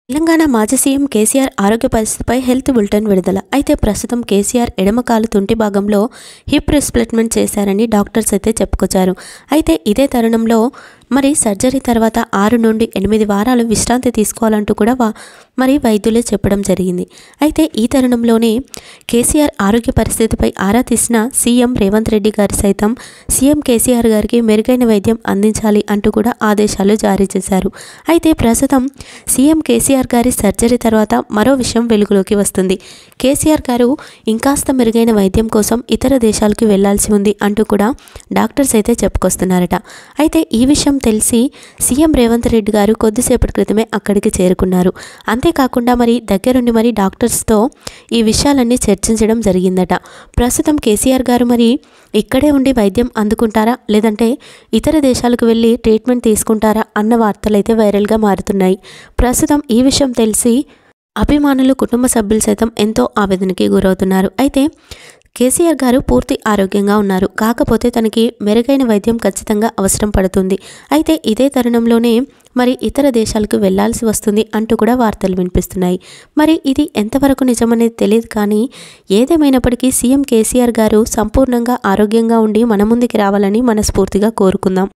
తెలంగాణ మాజీ సీఎం కేసీఆర్ ఆరోగ్య పరిస్థితిపై హెల్త్ బులెటిన్ విడుదల అయితే ప్రస్తుతం కేసీఆర్ ఎడమ కాలు తుంటి భాగంలో హిప్ రిప్లేస్మెంట్ చేశారని డాక్టర్స్ అయితే చెప్పుకొచ్చారు అయితే ఇదే తరుణంలో మరి సర్జరీ తర్వాత ఆరు నుండి ఎనిమిది వారాలు విశ్రాంతి తీసుకోవాలంటూ కూడా వా- మరి వైద్యులే చెప్పడం జరిగింది అయితే ఈ తరుణంలోనే కేసీఆర్ ఆరోగ్య పరిస్థితిపై ఆరా తీసిన సీఎం రేవంత్ రెడ్డి గారు సైతం సీఎం కేసీఆర్ గారికి మెరుగైన వైద్యం అందించాలి అంటూ కూడా ఆదేశాలు జారీ చేశారు అయితే ప్రస్తుతం సీఎం కేసీఆర్ గారి సర్జరీ తర్వాత మరో విషయం వెలుగులోకి వస్తుంది కేసీఆర్ గారు ఇంకాస్త మెరుగైన వైద్యం కోసం ఇతర దేశాలకు వెళ్లాల్సి ఉంది అంటూ కూడా డాక్టర్స్ అయితే చెప్పుకొస్తున్నారట అయితే ఈ విషయం తెలిసి సీఎం రేవంత్ రెడ్డి గారు కొద్దిసేపటి క్రితమే అక్కడికి చేరుకున్నారు అంతేకాకుండా మరి దగ్గరుండి మరి డాక్టర్స్తో ఈ విషయాలన్నీ చర్చించడం జరిగిందట ప్రస్తుతం కేసీఆర్ గారు మరి ఇక్కడే ఉండి వైద్యం అందుకుంటారా లేదంటే ఇతర దేశాలకు వెళ్ళి ట్రీట్మెంట్ తీసుకుంటారా అన్న వార్తలు అయితే వైరల్గా మారుతున్నాయి ప్రస్తుతం ఈ విషయం తెలిసి అభిమానులు కుటుంబ సభ్యులు సైతం ఎంతో ఆవేదనకి గురవుతున్నారు అయితే కేసీఆర్ గారు పూర్తి ఆరోగ్యంగా ఉన్నారు కాకపోతే తనకి మెరుగైన వైద్యం ఖచ్చితంగా అవసరం పడుతుంది అయితే ఇదే తరుణంలోనే మరి ఇతర దేశాలకు వెళ్లాల్సి వస్తుంది అంటూ కూడా వార్తలు వినిపిస్తున్నాయి మరి ఇది ఎంతవరకు నిజమనేది తెలియదు కానీ ఏదేమైనప్పటికీ సీఎం కేసీఆర్ గారు సంపూర్ణంగా ఆరోగ్యంగా ఉండి మన ముందుకి రావాలని మనస్ఫూర్తిగా కోరుకుందాం